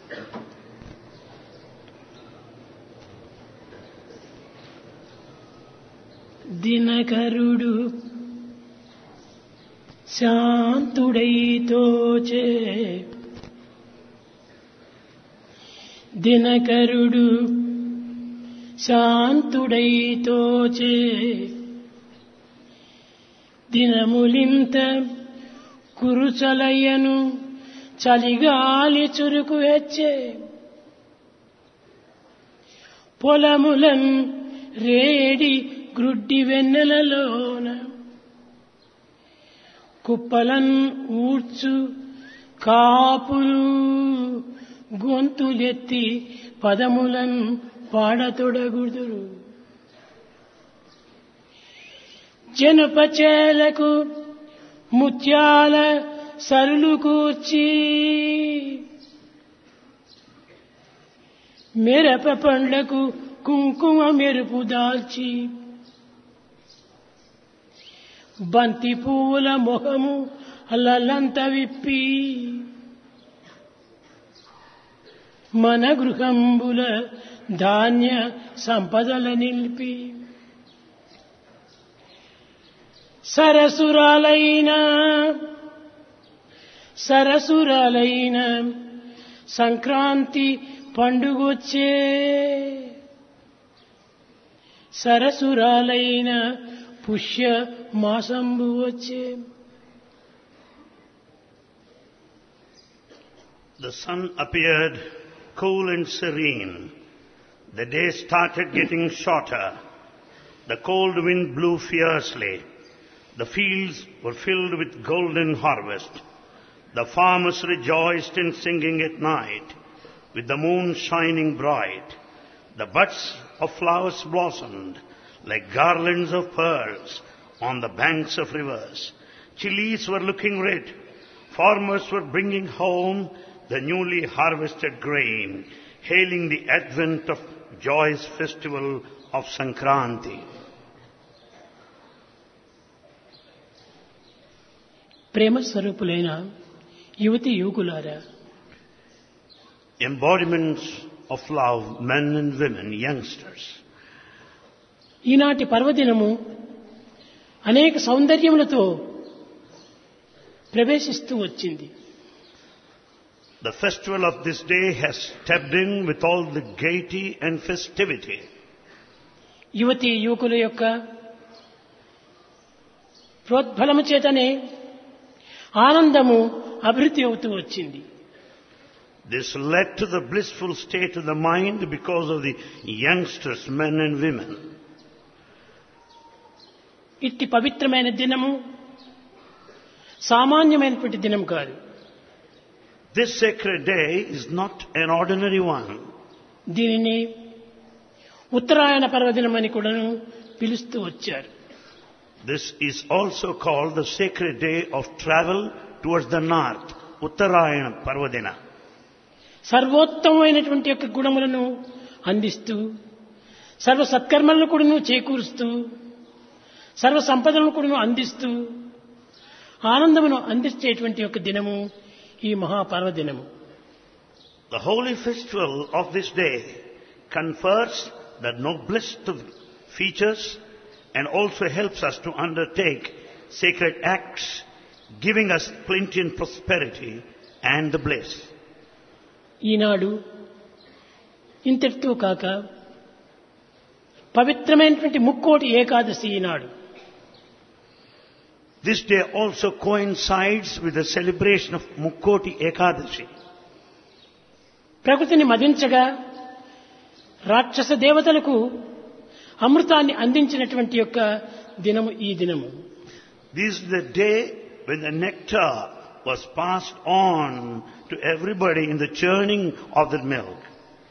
దినకరుడు శాంతుడైతోచే దినకరుడు శాంతుడైతోచే దినములింత కురుచలయ్యను చలిగాలి చురుకు హెచ్చే పొలములన్ రేడి గ్రుడ్డి వెన్నెలలోన కుప్పలన్ ఊడ్చు కాపులు గొంతులెత్తి పదములన్ పాడతొడగుదురు జనపచేలకు ముత్యాల సరులు కూర్చి మిరప పండ్లకు కుంకుమ మెరుపు దాల్చి బంతి పూల మొహము అల్లలంత విప్పి మన గృహంబుల ధాన్య సంపదల నిలిపి సరసురాలైన సరసురాలైన సంక్రాంతి పండుగొచ్చే సరసురాలైన పుష్య మాసంబు వచ్చే The sun appeared cool and serene. The day started getting shorter. The cold wind blew fiercely. The fields were filled with golden harvest. The farmers rejoiced in singing at night, with the moon shining bright. The buds of flowers blossomed like garlands of pearls on the banks of rivers. Chilies were looking red. Farmers were bringing home the newly harvested grain, hailing the advent of joyous festival of Sankranti. ప్రేమ స్వరూపులైన యువతి యువకులారా Embodiments of love, men and women, youngsters. ఈనాటి పర్వదినము అనేక సౌందర్యములతో ప్రవేశిస్తూ వచ్చింది The festival of this day has stepped in with all the gaiety and festivity. యువతి యువకుల యొక్క ప్రోద్బలము చేతనే ఆనందము అభివృద్ధి అవుతూ వచ్చింది This led to the blissful state of the mind because of the youngsters, men and women. ఇట్టి పవిత్రమైన దినము సామాన్యమైనటువంటి దినం కాదు This sacred day is not an ordinary one. దీనిని ఉత్తరాయణ పర్వదినం అని కూడాను పిలుస్తూ వచ్చారు This is also called the sacred day of travel towards the north, Uttarayana Parvadina. సర్వోత్తమమైనటువంటి యొక్క గుణములను అందిస్తూ సర్వ సత్కర్మలను కూడాను చేకూరుస్తూ సర్వ సంపదలను కూడాను అందిస్తూ ఆనందమును అందించేటువంటి యొక్క దినము ఈ మహాపర్వదినము The holy festival of this day confers the noblest of features and also helps us to undertake sacred acts, giving us plenty and prosperity and the bliss. ఈనాడు ఇంతటితో కాక పవిత్రమైనటువంటి ముక్కోటి ఏకాదశి ఈనాడు This day also coincides with the celebration of Mukkoti Ekadashi. ప్రకృతిని మదించగా రాక్షస దేవతలకు అమృతాన్ని అందించినటువంటి యొక్క దినము ఈ దినము This is the day when the nectar was passed on to everybody in the churning of the milk.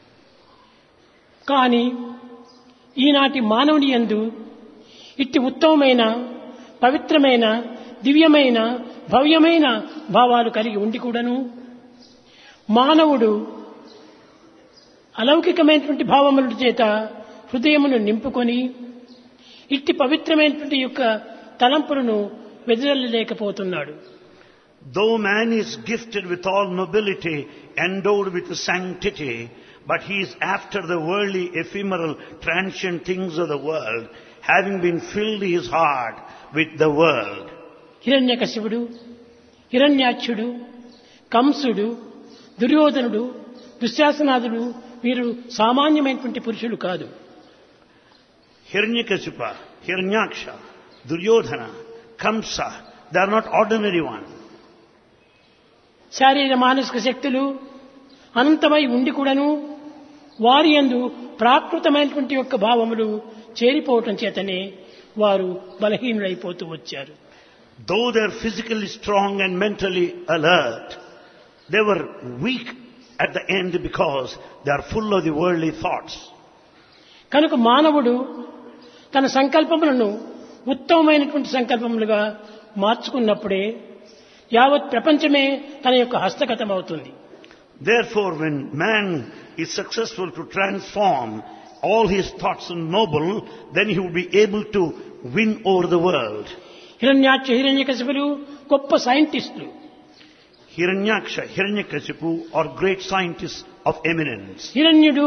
కానీ ఈనాటి మానవుని యందు ఇట్టి ఉత్తమమైన పవిత్రమైన దివ్యమైన భవ్యమైన భావాలు కలిగి ఉండి కూడాను మానవుడు అలౌకికమైనటువంటి భావముల చేత హృదయమును నింపుకొని ఇట్టి పవిత్రమైనటువంటి యొక్క తలంపులను వెదజల్లలేకపోతున్నాడు Though man is gifted with all nobility, endowed with sanctity, but he is after the worldly, ephemeral, transient things of the world, having been filled his heart with the world. హిరణ్యకశిపుడు హిరణ్యాక్షుడు కంసుడు దుర్యోధనుడు దుశ్శాసనాదుడు వీరు సామాన్యమైనటువంటి పురుషులు కాదు Hiranyakasipa, Hiranyaksha, Duryodhana, Kamsa, they are not ordinary ones. శారీర మానసిక శక్తులు అనంతమై ఉండి కూడాను వారి యందు ప్రాకృతమైనటువంటి యొక్క భావములు చేరిపోవటం చేతనే వారు బలహీనులైపోతూ వచ్చారు Though they are physically strong and mentally alert, they were weak at the end because they are full of the worldly thoughts. కనుక మానవుడు తన సంకల్పములను ఉత్తమమైనటువంటి సంకల్పములుగా మార్చుకున్నప్పుడే యావత్ ప్రపంచమే తన యొక్క హస్తగతం అవుతుంది Therefore, when man is successful to transform all his thoughts in noble, then he will be able to win over the world. Hiranyaksha హిరణ్యకశిపులు గొప్ప సైంటిస్టులు Hiranyaksha, Hiranyakasipu are great scientists of eminence. హిరణ్యుడు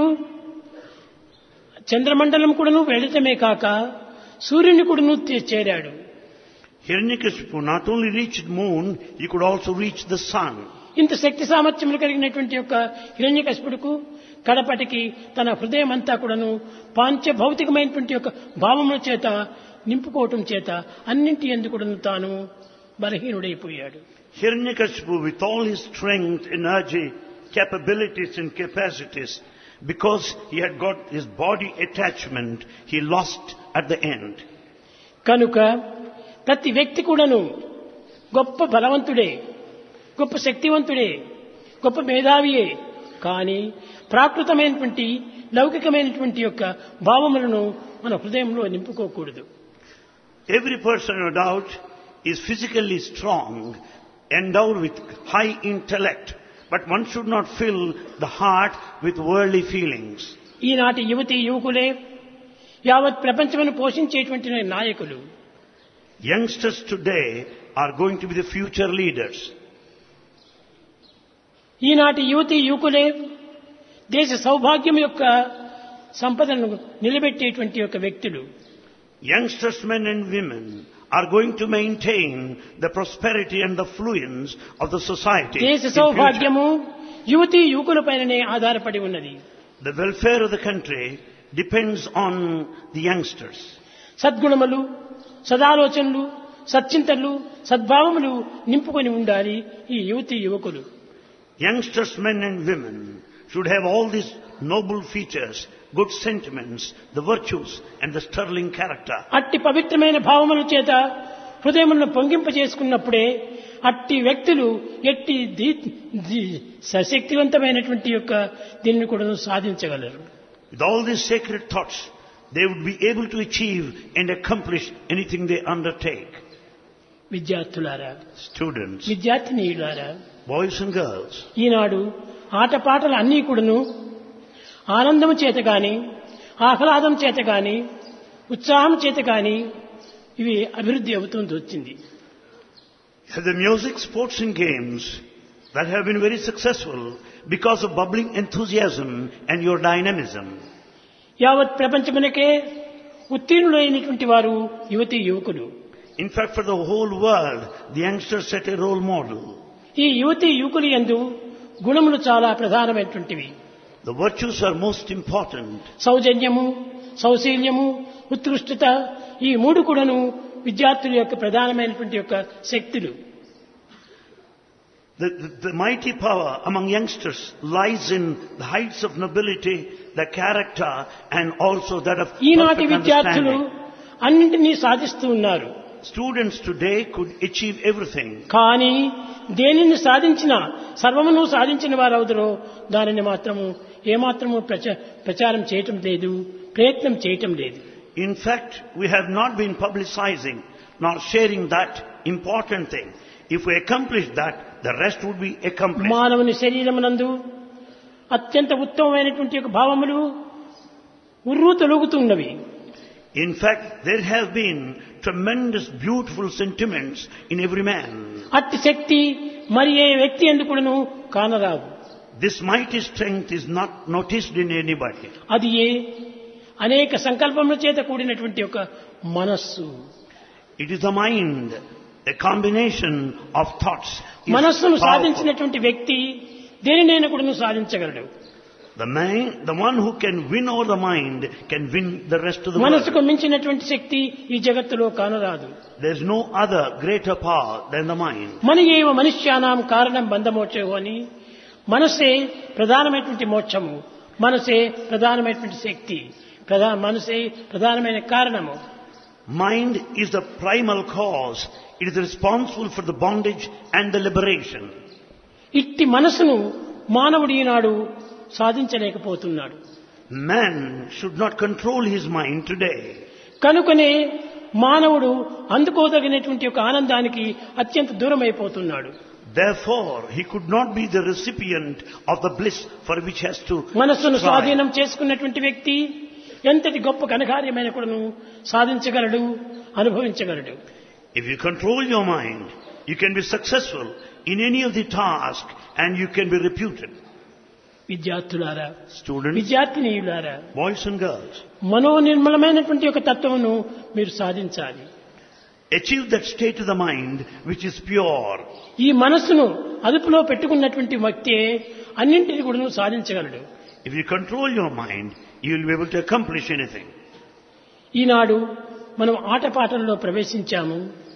చంద్రమండలం కూడాను వెళ్ళటమే కాక సూర్యుని కూడాను తే- చేరాడు Hiranyakasipu not only reached moon, he could also reach the sun. ఇంత శక్తి సామర్థ్యములు కలిగినటువంటి యొక్క హిరణ్యకశిపుడుకు కడపటికి తన హృదయం అంతా కూడాను పాంచ భౌతికమైనటువంటి యొక్క భావముల చేత నింపుకోవటం చేత అన్నింటి ఎందుకు కూడాను తాను బలహీనుడైపోయాడు Hiranyakasipu, with all his strength, energy, capabilities and capacities, because he had got his body attachment, he lost at the end. కనుక ప్రతి వ్యక్తి కూడాను గొప్ప బలవంతుడే గొప్ప శక్తివంతుడే గొప్ప మేధావియే కానీ ప్రాకృతమైనటువంటి లౌకికమైనటువంటి యొక్క భావములను మన హృదయంలో నింపుకోకూడదు Every person, no doubt, is physically strong, endowed with high intellect, but one should not fill the heart with worldly feelings. ఈనాటి యువతి యువకులే యావత్ ప్రపంచమును పోషించేటువంటి నాయకులు Youngsters today are going to be the future leaders. ఈనాటి యువతి యువకులే దేశ సౌభాగ్యం యొక్క సంపదను నిలబెట్టేటువంటి యొక్క వ్యక్తులు Youngsters, men and women, are going to maintain the prosperity and the fluence of the society. దేశ in future. సౌభాగ్యము యువతి యువకులపైననే ఆధారపడి ఉన్నది The welfare of the country depends on the youngsters. సద్గుణములు సదాలోచనలు సచ్చింతలు సద్భావములు నింపుకొని ఉండాలి ఈ యువతి యువకులు Youngsters, men and women, should have all these noble features, good sentiments, the virtues, and the sterling character. అట్టి పవిత్రమైన భావముల చేత హృదయములను పొంగింప చేసుకున్నప్పుడే అట్టి వ్యక్తులు ఎట్టి దీ- దీ- సశక్తివంతమైనటువంటి యొక్క దీన్ని కూడా సాధించగలరు With all these sacred thoughts, they would be able to achieve and accomplish anything they undertake. విద్యార్థులారా Students, విద్యార్థినీయులారా boys and girls, ఈనాడు ఆటపాటలు అన్నీ కూడాను ఆనందం చేత గాని ఆహ్లాదం చేత గాని ఉత్సాహం చేత గాని ఇవి అభివృద్ధి అవుతుంది వచ్చింది the music, sports and games that have been very successful because of bubbling enthusiasm and your dynamism. యావత్ ప్రపంచమునకే ఉత్తీర్ణులైనటువంటి వారు యువతి యువకులు In fact, for the whole world, the youngsters set a role model. ఈ యువతి యువకులు యందు గుణములు చాలా ప్రధానమైనటువంటివి The virtues are most important. సౌజన్యము సౌశీల్యము ఉత్కృష్టత ఈ మూడు కూడాను విద్యార్థుల యొక్క ప్రధానమైనటువంటి యొక్క శక్తులు The, the, the mighty power among youngsters lies in the heights of nobility, the character, and also that of ఈనాటి perfect విద్యార్థులు understanding. అన్నింటినీ సాధిస్తూ ఉన్నారు Students today could achieve everything. కానీ దేనిని సాధించిన సర్వమును సాధించిన వారు అవుతారో దానిని మాత్రము ఏమాత్రము ప్రచ- ప్రచారం చేయటం లేదు ప్రయత్నం చేయటం లేదు In fact, we have not been publicizing nor sharing that important thing. If we accomplish that, the rest would be accomplished. మానవుని శరీరమునందు అత్యంత ఉత్తమమైనటువంటి యొక్క భావములు ఉర్రూ తొలుగుతున్నవి In fact, there have been tremendous beautiful sentiments in every man. అట్టి శక్తి మరి ఏ వ్యక్తి ఎందుకును కానరాదు This mighty strength is not noticed in anybody. అది ఏ అనేక సంకల్పముల చేత కూడినటువంటి ఒక మనస్సు It is the mind, a combination of thoughts. is మనస్సును powerful. సాధించినటువంటి వ్యక్తి దేనినైనా కూడా సాధించగలడు The man, the one who can win over the mind can win the rest of the world. మనసుకు మించినటువంటి శక్తి ఈ జగత్తులో కానరాదు There is no other greater power than the mind. మన ఏవ మనుష్యానాం కారణం బంధమోచో అని మనసే ప్రధానమైనటువంటి మోక్షము మనసే ప్రధానమైనటువంటి శక్తి ప్రధా మనసే ప్రధానమైన కారణము Mind is the primal cause. It is responsible for the bondage and the liberation. ఇట్టి మనసును మానవుడు ఈనాడు సాధించలేకపోతున్నాడు Man should not control his mind today. కనుకనే మానవుడు అందుకోదగినటువంటి ఒక ఆనందానికి అత్యంత దూరం అయిపోతున్నాడు Therefore, he could not be the recipient of the bliss for which he has to మనస్సును strive. స్వాధీనం చేసుకున్నటువంటి వ్యక్తి ఎంతటి గొప్ప ఘనకార్యమైన కూడాను సాధించగలడు అనుభవించగలడు If you control your mind, you can be successful in any of the task and you can be reputed. విద్యార్థులారా Students, విద్యార్థినీయులారా boys and girls, మనోనిర్మలమైనటువంటి ఒక తత్వమును మీరు సాధించాలి achieve that state of the mind which is pure. ఈ మనస్సును అదుపులో పెట్టుకున్నటువంటి వ్యక్తే అన్నింటినీ కూడా సాధించగలడు If you control your mind, you will be able to accomplish anything. ఈనాడు మనం ఆటపాటల్లో ప్రవేశించాము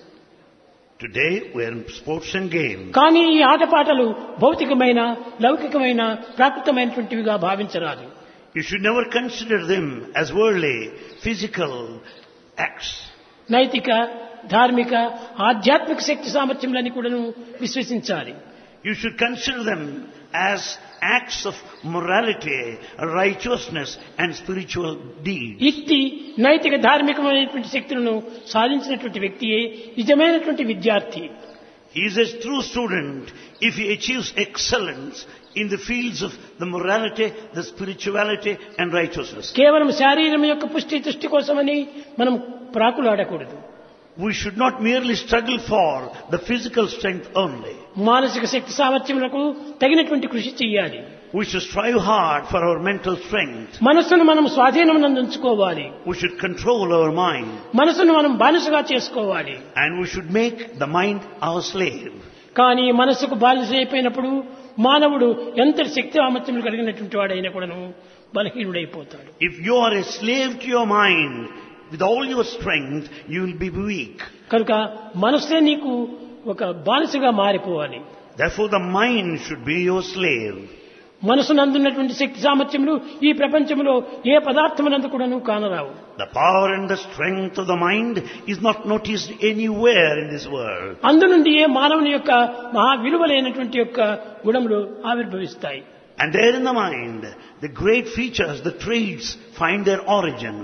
Today, we are in sports and games. కానీ ఈ ఆటపాటలు భౌతికమైన లౌకికమైన ప్రాకృతమైనటువంటివిగా భావించరాదు You should never consider them as worldly, physical acts. నైతిక ధార్మిక ఆధ్యాత్మిక శక్తి సామర్థ్యములని కూడాను విశ్వసించాలి You should consider them as acts of morality, righteousness and spiritual deeds. ఇట్టి నైతిక ధార్మికమైనటువంటి శక్తులను సాధించినటువంటి వ్యక్తియే నిజమైనటువంటి విద్యార్థి He is a true student if he achieves excellence in the fields of the morality, the spirituality and righteousness. కేవలం శారీరం యొక్క పుష్టి తుష్టి కోసమని మనం ప్రాకులాడకూడదు We should not merely struggle for the physical strength only. మానసిక శక్తి సామర్థ్యములకు తగినటువంటి కృషి చెయ్యాలి We should strive hard for our mental strength. మనస్సును మనం స్వాధీనమునందుకోవాలి We should control our mind. మనసును మనం బానిసగా చేసుకోవాలి And we should make the mind our slave. కానీ మనసుకు బానిస అయిపోయినప్పుడు మానవుడు ఎంత శక్తి సామర్థ్యములు కలిగినటువంటి వాడైనా కూడాను బలహీనుడైపోతాడు If you are a slave to your mind, with all your strength, you will be weak. కనుక మనస్సే నీకు ఒక బానిసగా మారిపోవాలి Therefore the mind should be your slave. మనసునందున్నటువంటి శక్తి సామర్థ్యములు ఈ ప్రపంచంలో ఏ పదార్థమునందు కూడాను కానరావు The power and the strength of the mind is not noticed anywhere in this world. అందు నుండి ఏ మానవుని యొక్క మహా విలువలైనటువంటి యొక్క గుణములు ఆవిర్భవిస్తాయి And there in the mind, the great features, the traits find their origin.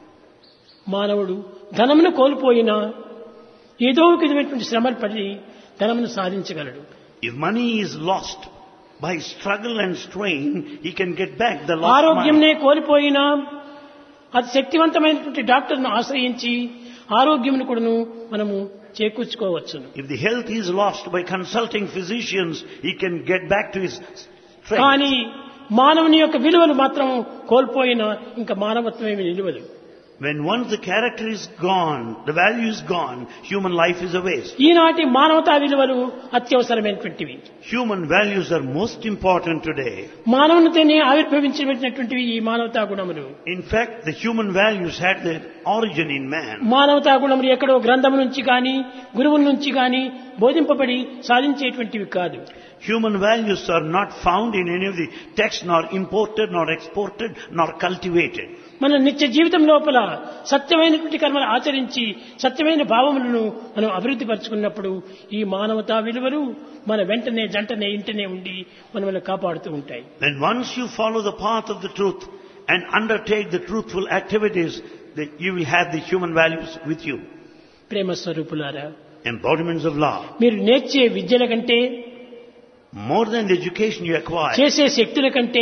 మానవుడు ధనమును కోల్పోయినా ఏదో ఒక విధమైనటువంటి శ్రమలు పడి ధనమును సాధించగలడు If money is lost by struggle and strain, he can get back the lost money. ఆరోగ్యంనే కోల్పోయినా అది శక్తివంతమైనటువంటి డాక్టర్ను ఆశ్రయించి ఆరోగ్యమును కూడాను మనము చేకూర్చుకోవచ్చును If the health is lost by consulting physicians, he can get back to his strength. కానీ మానవుని యొక్క విలువలు మాత్రం కోల్పోయిన ఇంకా మానవత్వం ఏమి నిలువదు When once the character is gone, the value is gone, human life is a waste. ఈనాటి మానవతా విలువలు అత్యవసరమైనటువంటివి Human values are most important today. మానవునితోనే ఆవిర్భవించినటువంటివి ఈ మానవతా గుణములు In fact, the human values had their origin in man. మానవతా గుణములు ఎక్కడో గ్రంథం నుంచి కానీ గురువుల నుంచి కానీ బోధింపబడి సాధించేటువంటివి కాదు Human values are not found in any of the texts, nor imported, nor exported, nor cultivated. మన నిత్య జీవితం లోపల సత్యమైనటువంటి కర్మలు ఆచరించి సత్యమైన భావములను మనం అభివృద్ధి పరుచుకున్నప్పుడు ఈ మానవతా విలువలు మన వెంటనే జంటనే ఇంటనే ఉండి మనల్ని కాపాడుతూ ఉంటాయి When once you follow the path of the truth and undertake the truthful activities, that you will have the human values with you. ప్రేమ స్వరూపులారా Embodiments of love. మీరు నేర్చే విద్యల కంటే More than the education you acquire, చేసే శక్తుల కంటే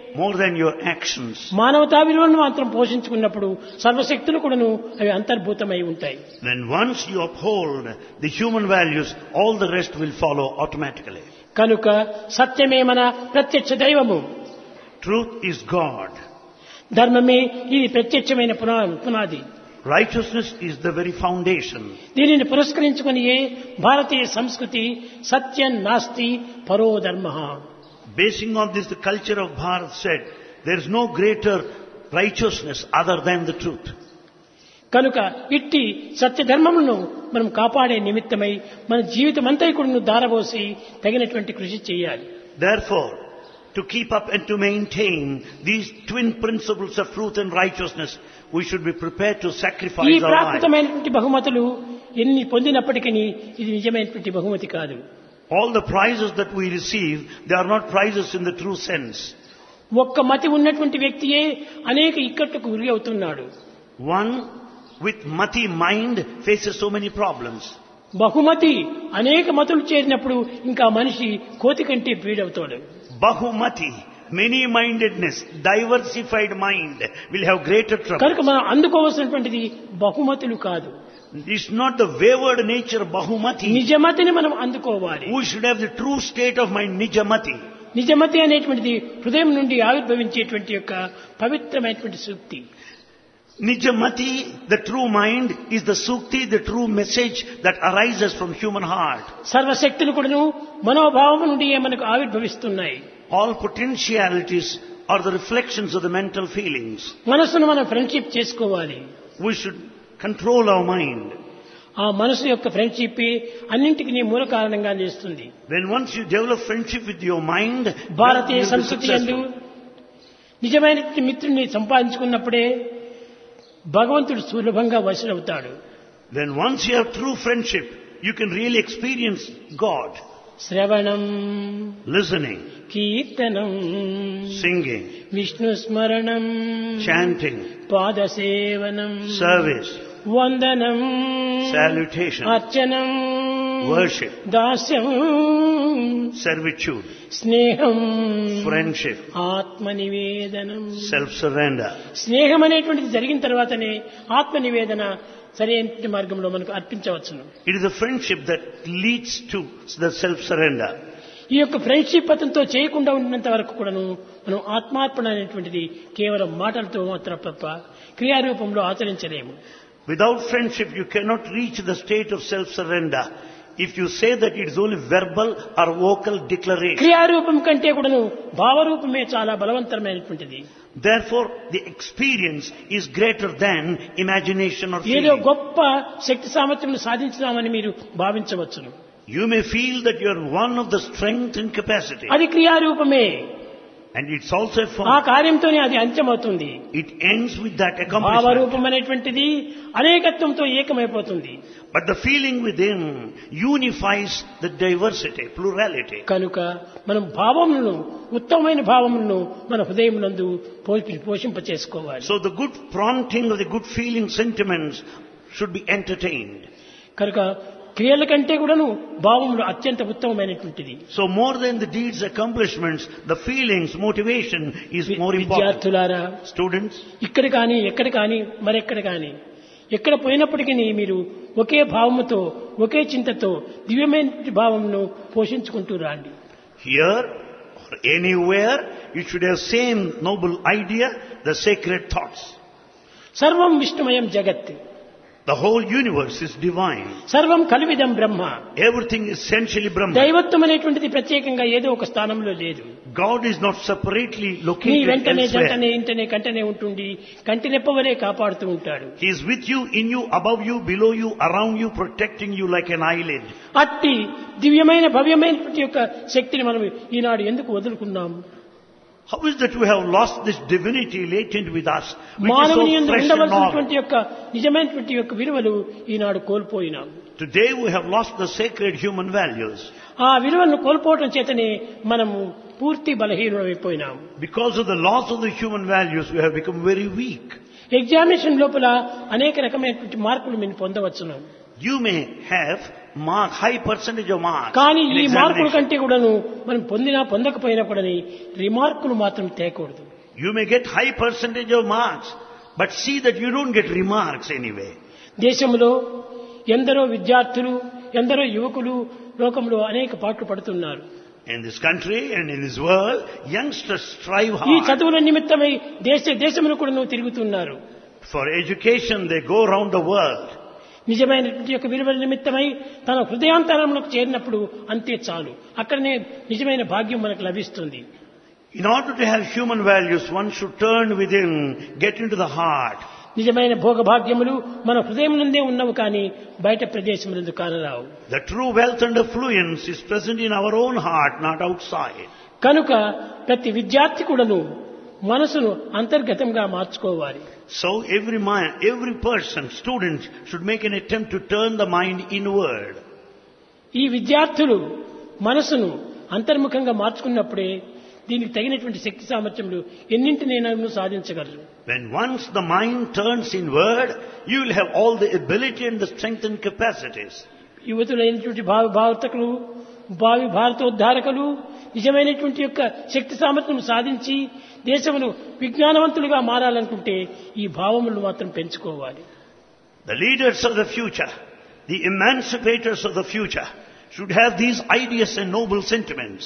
more than your actions. మానవతా విలువలను మాత్రం పోషించుకున్నప్పుడు సర్వశక్తులు కూడాను అవి అంతర్భూతమై ఉంటాయి Then once you uphold the human values, all the rest will follow automatically. కనుక సత్యమే మన ప్రత్యక్ష దైవము Truth is God. ధర్మమే ఇది ప్రత్యక్షమైన పునా పునాది Righteousness is the very foundation. దీనిని పురస్కరించుకుని భారతీయ సంస్కృతి సత్యం నాస్తి పరో ధర్మ Basing on this, the culture of Bharat said, there is no greater righteousness other than the truth. కనుక ఇట్టి సత్యధర్మములను మనం కాపాడే నిమిత్తమై మన జీవితం అంతా కూడా దారబోసి తగినటువంటి కృషి చేయాలి Therefore, to keep up and to maintain these twin principles of truth and righteousness, we should be prepared to ఈ sacrifice our lives. ప్రాకృతమైనటువంటి బహుమతులు ఎన్ని పొందినప్పటికీ ఇది నిజమైనటువంటి బహుమతి కాదు All the prizes that we receive, they are not prizes in the true sense. ఒక్క మతి ఉన్నటువంటి వ్యక్తియే అనేక ఇక్కట్లకు గురి అవుతున్నాడు One with mati mind faces so many problems. బహుమతి అనేక మతులు చేరినప్పుడు ఇంకా మనిషి కోతి కంటే పీడవుతాడు Bahumati, many-mindedness, diversified mind will have greater trouble. కనుక మనం అందుకోవాల్సినటువంటిది బహుమతులు కాదు It's not the wayward nature of Bahumati. నిజమతిని మనం అందుకోవాలి We should have the true state of mind, Nijamati. నిజమతి అనేటువంటిది హృదయం నుండి ఆవిర్భవించేటువంటి యొక్క పవిత్రమైనటువంటి సూక్తి Nijamati, the true mind, is the sukti, the true message that arises from human heart. సర్వశక్తులు కూడాను మనోభావం నుండి మనకు ఆవిర్భవిస్తున్నాయి All potentialities are the reflections of the mental feelings. మనసును మనం ఫ్రెండ్షిప్ చేసుకోవాలి We should control our mind. ఆ మనసు యొక్క ఫ్రెండ్షిప్ అన్నింటికి మూల కారణంగా చేస్తుంది Then once you develop friendship with your mind, then Bharatiya you'll be సంస్కృతి ఎందు successful. నిజమైనటువంటి మిత్రుని సంపాదించుకున్నప్పుడే భగవంతుడు సులభంగా వశులవుతాడు Then once you have true friendship, you can really experience God. శ్రవణం Listening, కీర్తనం singing, విష్ణు స్మరణం chanting, పాదసేవనం service, వందనం salutation, అర్చనం worship, దాస్యం servitude, స్నేహం friendship, ఆత్మ నివేదనం self-surrender. స్నేహం అనేటువంటిది జరిగిన తర్వాతనే ఆత్మ నివేదన సరైన మార్గంలో మనకు అర్పించవచ్చును It is the friendship that leads to the self-surrender. ఈ యొక్క ఫ్రెండ్షిప్ అతనితో చేయకుండా ఉన్నంత వరకు కూడాను మనం ఆత్మార్పణ అనేటువంటిది కేవలం మాటలతో మాత్రం తప్ప క్రియారూపంలో ఆచరించలేము Without friendship, you cannot reach the state of self-surrender. If you say that it is only verbal or vocal declaration. క్రియారూపం కంటే కూడాను భావరూపమే చాలా బలవంతమైనటువంటిది Therefore, the experience is greater than imagination or ఏదో feeling. గొప్ప శక్తి సామర్థ్యం సాధించినామని మీరు భావించవచ్చును You may feel that you are one of the strength and capacity. అది క్రియారూపమే And it's also a ఆ form. కార్యంతోనే అది అంత్యమవుతుంది It ends with that accomplishment. భావరూపం అనేటువంటిది అనేకత్వంతో ఏకమైపోతుంది But the feeling within unifies the diversity, plurality. కనుక మనం భావములను ఉత్తమమైన భావములను మన హృదయం నందు పోషింప చేసుకోవాలి So the good prompting of the good feeling sentiments should be entertained. కనుక క్రియల కంటే కూడాను భావములు అత్యంత ఉత్తమమైనటువంటిది So more than the deeds, accomplishments, the feelings, motivation is more important. విద్యార్థులారా Students, ఇక్కడ కానీ ఎక్కడ కానీ మరెక్కడ కానీ ఎక్కడ పోయినప్పటికీ మీరు ఒకే భావముతో ఒకే చింతతో దివ్యమైన భావమును పోషించుకుంటూ రాండి here or anywhere, you should have same noble idea, the sacred thoughts. సర్వం విష్ణుమయం జగత్ The whole universe is divine. సర్వం కలివిదం బ్రహ్మ Everything is essentially Brahman. దైవత్వం అనేటువంటిది ప్రత్యేకంగా ఏదో ఒక స్థానంలో లేదు God is not separately నీ located వెంటనే elsewhere. జంటనే ఇంటనే కంటనే ఉంటుండి కంటి నెప్పవలే కాపాడుతూ ఉంటాడు He is with you, in you, above you, below you, around you, protecting you like an eyelid. అట్టి దివ్యమైన భవ్యమైనటువంటి యొక్క శక్తిని మనం ఈనాడు ఎందుకు వదులుకున్నాం How is that we have lost this divinity latent with us, which is మానవుని so ఎందు fresh and novel? ఉండవలసినటువంటి యొక్క నిజమైనటువంటి యొక్క విలువలు ఈనాడు కోల్పోయినాం Today we have lost the sacred human values. ఆ విలువలను కోల్పోవటం చేతనే మనము పూర్తి బలహీనమైపోయినాం Because of the loss of the human values, we have become very weak. Examination లోపల అనేక రకమైనటువంటి మార్కులు మీరు పొందవచ్చును You may have mark, high percentage of marks కానీ in ఈ మార్కుల examination. కంటే కూడాను మనం పొందినా పొందకపోయినా కూడాని రిమార్కులు మాత్రం తేకూడదు You may get high percentage of marks, but see that you don't get remarks anyway. దేశంలో ఎందరో విద్యార్థులు ఎందరో యువకులు లోకంలో అనేక పాటలు పడుతున్నారు In this country and in this world, youngsters strive ఈ hard. చదువుల నిమిత్తమై దేశ దేశములు కూడా తిరుగుతున్నారు For education, they go around the world. నిజమైనటువంటి యొక్క విలువల నిమిత్తమై తన హృదయాంతరంలోకి చేరినప్పుడు అంతే చాలు అక్కడనే నిజమైన భాగ్యం మనకు లభిస్తుంది In order to have human values, one should turn within, get into the heart. నిజమైన భోగభాగ్యములు మన హృదయం నుండే ఉన్నవి కానీ బయట ప్రదేశములందు కానరావు The true wealth and affluence is present in our own heart, not outside. కనుక ప్రతి విద్యార్థి కూడాను మనసును అంతర్గతంగా మార్చుకోవాలి So every mind, every person, student should make an attempt to turn the mind inward. ఈ విద్యార్థులు మనసును అంతర్ముఖంగా మార్చుకున్నప్పుడే దీనికి తగినటువంటి శక్తి సామర్థ్యములు ఎన్నింటినైనా సాధించగలరు When once the mind turns inward, you will have all the ability and the strength and capacities. యువతులైనటువంటి భావి భారతకులు భావి భారతోద్ధారకులు నిజమైనటువంటి యొక్క శక్తి సామర్థ్యం సాధించి దేశమును విజ్ఞానవంతులుగా మారాలనుకుంటే ఈ భావములు మాత్రం పెంచుకోవాలి The leaders of the future, the emancipators of the future, should have these ideas and noble sentiments.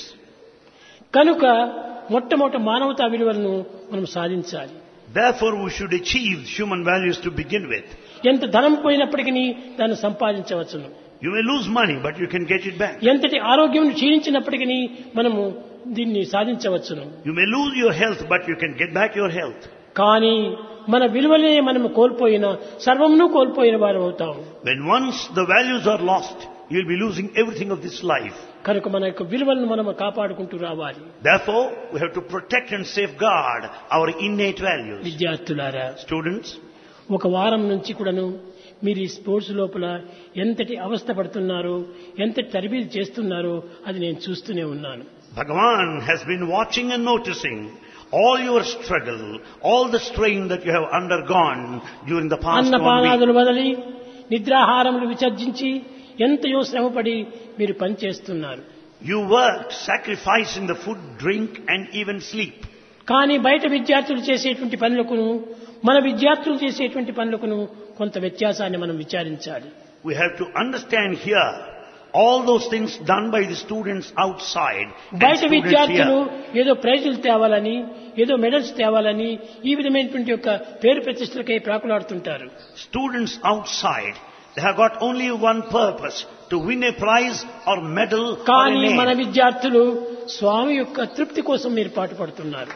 కనుక మొట్టమొదటి మానవతా విలువలను మనం సాధించాలి Therefore, we should achieve human values to begin with. ఎంత ధనం పోయినప్పటికీ దాన్ని సంపాదించవచ్చును You may lose money, but you can get it back. ఎంతటి ఆరోగ్యం క్షీణించినప్పటికీ మనము దీన్ని సాధించవచ్చును You may lose your health, but you can get back your health. కానీ మన విలువలనే మనము కోల్పోయిన సర్వమును కోల్పోయిన వారు అవుతాము When once the values are lost, you'll be losing everything of this life. కనుక మన యొక్క విలువలను మనము కాపాడుకుంటూ రావాలి Therefore, we have to protect and safeguard our innate values. విద్యార్థులారా Students, ఒక వారం నుంచి కూడాను మీరు ఈ స్పోర్ట్స్ లోపల ఎంతటి అవస్థ పడుతున్నారో ఎంతటి తరబీదు చేస్తున్నారో అది నేను చూస్తూనే ఉన్నాను Bhagavan has been watching and noticing all your struggle, all the strain that you have undergone during the past one week. అన్నపానాదులు వదిలి నిద్రాహారములు విసర్జించి ఎంతయో శ్రమపడి మీరు పనిచేస్తున్నారు You worked, sacrificing the food, drink and even sleep. కానీ బయట విద్యార్థులు చేసేటువంటి పనులకును మన విద్యార్థులు చేసేటువంటి పనులకును కొంత వ్యత్యాసాన్ని మనం విచారించాలి We have to understand here all those things done by the students outside and బయట students విద్యార్థులు here. ఏదో ప్రైజులు తేవాలని ఏదో మెడల్స్ తేవాలని ఈ విధమైనటువంటి యొక్క పేరు ప్రతిష్టలకై ప్రాకులాడుతుంటారు Students outside, they have got only one purpose, to win a prize or medal or a కానీ మన name. విద్యార్థులు స్వామి యొక్క తృప్తి కోసం మీరు పాటుపడుతున్నారు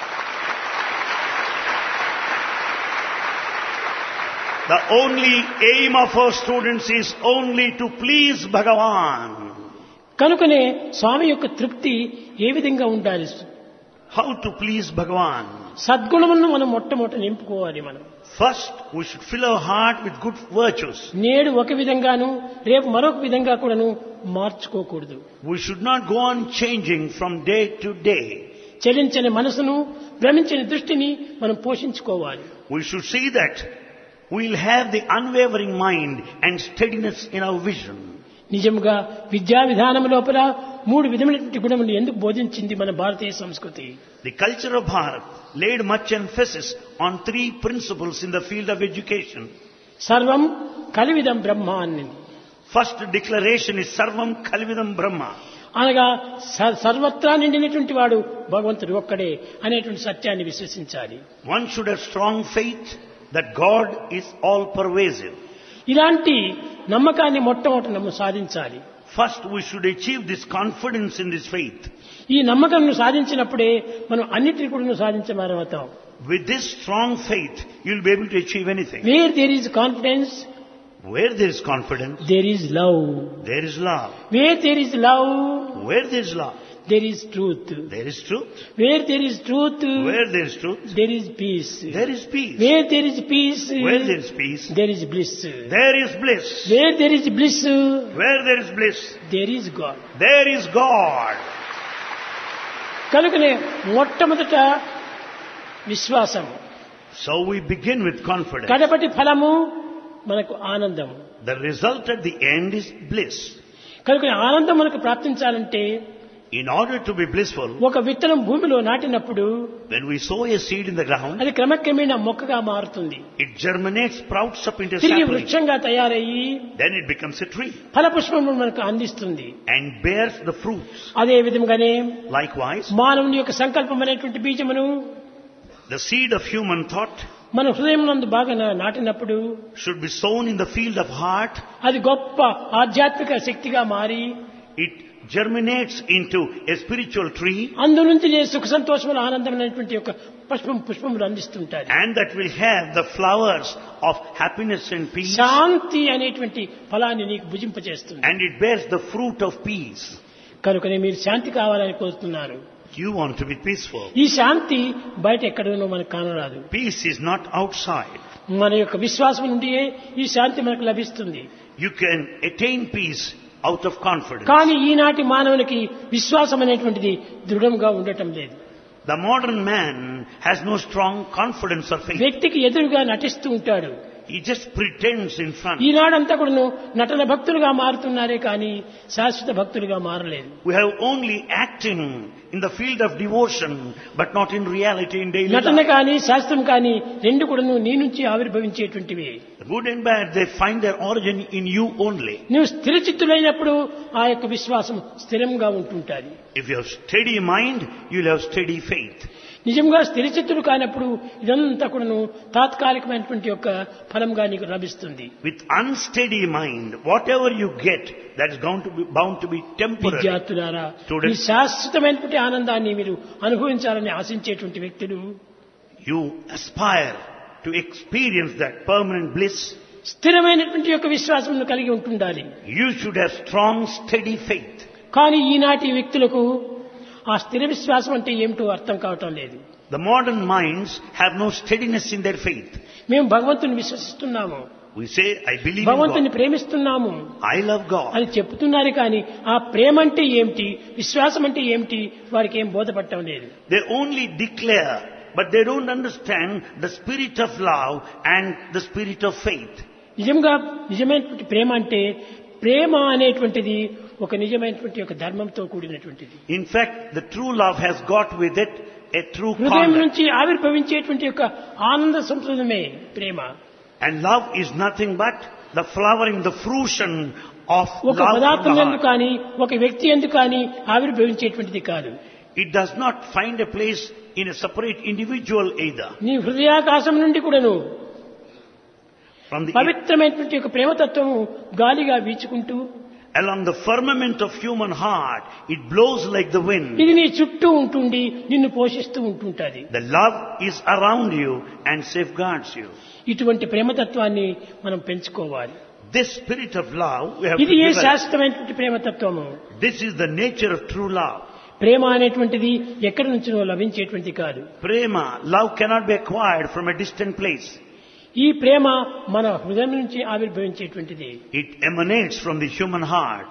The only aim of our students is only to please Bhagavan. కనుకనే స్వామి యొక్క తృప్తి ఏ విధంగా ఉండాలి How to please Bhagavan? సద్గుణములను మనం మొట్టమొదట నింపుకోవాలి మనం First, we should fill our heart with good virtues. నేడు ఒక విధంగాను రేపు మరొక విధంగా కూడాను మార్చుకోకూడదు We should not go on changing from day to day. చలించని మనసును భ్రమించని దృష్టిని మనం పోషించుకోవాలి We should see that we'll have the unwavering mind and steadiness in our vision. నిజముగా విద్యా విధానం లోపల మూడు విధమైనటువంటి గుణములు ఎందుకు బోధించింది మన భారతీయ సంస్కృతి The culture of Bharat laid much emphasis on three principles in the field of education. సర్వం కలివిదం బ్రహ్మ అన్నది First declaration is Sarvam Kalvidam Brahma. అనగా స- సర్వత్రా నిండినటువంటి వాడు భగవంతుడు ఒక్కడే అనేటువంటి సత్యాన్ని విశ్వసించాలి One should have strong faith that God is all pervasive. ఇలాంటి నమ్మకాన్ని మొట్టమొదటి నమ్ము సాధించాలి First, we should achieve this confidence in this faith. ఈ నమ్మకంను సాధించినప్పుడే మనం అన్నిటిని కూడా సాధించమారవుతాం With this strong faith, you'll be able to achieve anything. Where there is confidence Where there is confidence, there is love there is love. Where there is love Where there is love, there is truth there is truth. Where there is truth Where there is truth, there is peace there is peace. Where there is peace Where there is peace, there is bliss there is bliss. Where there is bliss Where there is bliss, there is God there is God. కనుకనే మొట్టమొదట విశ్వాసం So we begin with confidence. కడపటి ఫలము మనకు ఆనందం The result at the end is bliss. కనుక ఈ ఆనందం మనకు ప్రాప్తించాలంటే In order to be blissful, ఒక విత్తనం భూమిలో నాటినప్పుడు when we sow a seed in the ground, అది క్రమక్రమేణా మొక్కగా మారుతుంది it germinates, sprouts up into తిరిగి sapling. వృక్షంగా తయారయ్యి Then it becomes a tree ఫలపుష్పములు మనకు అందిస్తుంది and bears the fruits. అదే విధంగానే Likewise, మానవుని యొక్క సంకల్పం అనేటువంటి బీజమును the seed of human thought మన హృదయం నందు బాగా నా- నాటినప్పుడు should be sown in the field of heart. అది గొప్ప ఆధ్యాత్మిక శక్తిగా మారి It germinates into a spiritual tree అందు నుంచి నేను సుఖ సంతోషములు ఆనందం అనేటువంటి యొక్క పుష్పం పుష్పములు అందిస్తుంటారు and that will have the flowers of happiness and peace శాంతి అనేటువంటి ఫలాన్ని నీకు భుజింపచేస్తుంది and it bears the fruit of peace. కనుకనే మీరు శాంతి కావాలని కోరుతున్నారు You want to be peaceful. ఈ శాంతి బయట ఎక్కడనో మనకు కానరాదు Peace is not outside. మన యొక్క విశ్వాసం నుండియే ఈ శాంతి మనకు లభిస్తుంది You can attain peace out of confidence. కానీ ఈనాటి మానవునికి విశ్వాసం అనేటువంటిది దృఢంగా ఉండటం లేదు The modern man has no strong confidence or faith. వ్యక్తికి ఎదురుగా నటిస్తూ ఉంటాడు He just pretends in front. ఈనాడంతా కూడాను నటన భక్తులుగా మారుతున్నారే కానీ శాశ్వత భక్తులుగా మారలేదు We have only acting in the field of devotion, but not in reality in daily నటన life. కానీ శాస్త్రం కానీ రెండు కూడాను నీ నుంచి ఆవిర్భవించేటువంటివి The good and bad, they find their origin in you only. నువ్వు స్థిరచిత్తులైనప్పుడు ఆ యొక్క విశ్వాసం స్థిరంగా ఉంటుంటుంది If you have steady mind, you'll have steady faith. నిజంగా స్థిరచిత్తులు కానప్పుడు ఇదంతా కూడాను తాత్కాలికమైనటువంటి యొక్క ఫలంగా నీకు లభిస్తుంది With unsteady mind, whatever you get, that is bound to be, bound to be temporary. విద్యార్థులారా Students. ఈ శాశ్వతమైనటువంటి ఆనందాన్ని మీరు అనుభవించాలని ఆశించేటువంటి వ్యక్తులు You aspire to experience that permanent bliss. స్థిరమైనటువంటి యొక్క విశ్వాసం కలిగి ఉంటుండాలి You should have strong, steady faith. కానీ ఈనాటి వ్యక్తులకు ఆ స్థిర విశ్వాసం అంటే ఏమిటో అర్థం కావటం లేదు The modern minds have no steadiness in their faith. మేము భగవంతుని విశ్వసిస్తున్నాము We say, I believe in భగవంతుని God. ప్రేమిస్తున్నాము I love God. అని చెప్తున్నారు కానీ ఆ ప్రేమ అంటే ఏమిటి విశ్వాసం అంటే ఏమిటి వారికి ఏం బోధపడటం లేదు They only declare, but they don't understand the spirit of love and the spirit of faith. నిజంగా నిజమైనటువంటి ప్రేమ అంటే ప్రేమ అనేటువంటిది ఒక నిజమైనటువంటి ఒక ధర్మంతో కూడినటువంటిది In fact, the true love has got with it a true హృదయం conduct. నుంచి ఆవిర్భవించేటువంటి యొక్క ఆనంద సంతృతమే ప్రేమ And love is nothing but the flowering, the fruition of ఒక love పదార్థం from the ఎందుకు heart. కానీ ఒక వ్యక్తి ఎందుకు కానీ ఆవిర్భవించేటువంటిది కాదు It does not find a place in a separate individual either. నీ హృదయాకాశం నుండి కూడాను From the పవిత్రమైనటువంటి యొక్క ప్రేమతత్వము గాలిగా వీచుకుంటూ along the firmament of human heart, it blows like the wind. ఇది నీ చుట్టూ ఉంటుండి నిన్ను పోషిస్తూ ఉంటుంటది The love is around you and safeguards you. ఇటువంటి ప్రేమతత్వాన్ని మనం పెంచుకోవాలి This spirit of love we have to ఇది ఏ develop. శాశ్వతమైనటువంటి ప్రేమతత్వము This is the nature of true love. ప్రేమ అనేటువంటిది ఎక్కడి నుంచినో లభించేటువంటిది కాదు Prema, love cannot be acquired from a distant place. ఈ ప్రేమ మన హృదయం నుంచి ఆవిర్భవించేటువంటిది It emanates from the human heart.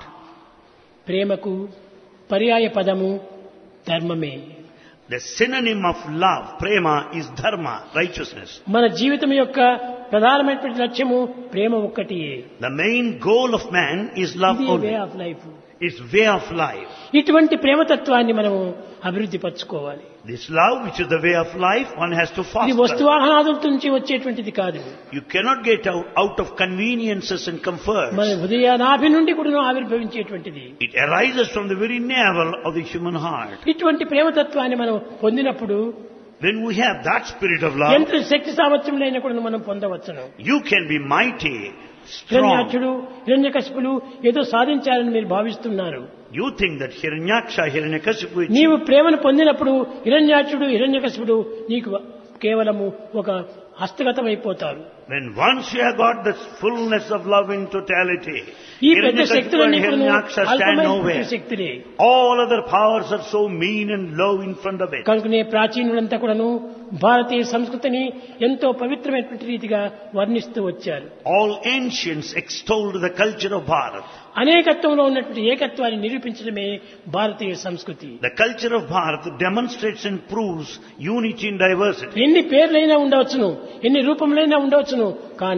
ప్రేమకు పర్యాయ పదము ధర్మమే The synonym of love, prema, is dharma, righteousness. మన జీవితం యొక్క ప్రధానమైనటువంటి లక్ష్యము ప్రేమ ఒక్కటియే The main goal of man is love ఇది way only. Of life It's way of life. ఇటువంటి ప్రేమతత్వాన్ని మనము అభివృద్ధి పరచుకోవాలి This love, which is the way of life, one has to ఇది foster. వస్తువాహనాదుల నుంచి వచ్చేటువంటిది కాదు You cannot get out, out of conveniences and comforts. మన హృదయనాభి నుండి కూడా ఆవిర్భవించేటువంటిది It arises from the very navel of the human heart. ఇటువంటి ప్రేమతత్వాన్ని మనం పొందినప్పుడు When we have that spirit of love, ఎంత శక్తి సామర్థ్యం లేని కూడా మనం పొందవచ్చును you can be mighty, strong. హిరణ్యాక్షుడు హిరణ్యకశిపులు ఏదో సాధించారని మీరు భావిస్తున్నారు You think that Hiranyaksha, Hiranyakasipu, నీవు ప్రేమను పొందినప్పుడు హిరణ్యాక్షుడు హిరణ్యకశిపుడు నీకు కేవలము ఒక హస్తగతమైపోతారు when once you have got the fullness of love in totality, ఈ పెద్ద Hiranyakasipu and శక్తులన్నీ కూడా Hiranyaksha stand అల్పమైనటువంటి nowhere. శక్తులే All other powers are so mean and low in front of it. కనుకనే ప్రాచీనులంతా కూడాను భారతీయ సంస్కృతిని ఎంతో పవిత్రమైనటువంటి రీతిగా వర్ణిస్తూ వచ్చారు All ancients extolled the culture of Bharat. అనేకత్వంలో ఉన్నటువంటి ఏకత్వాన్ని నిరూపించడమే భారతీయ సంస్కృతి The culture of Bharat demonstrates and proves unity in diversity. ఎన్ని పేర్లైనా ఉండవచ్చును ఎన్ని రూపములైనా ఉండవచ్చును కానీ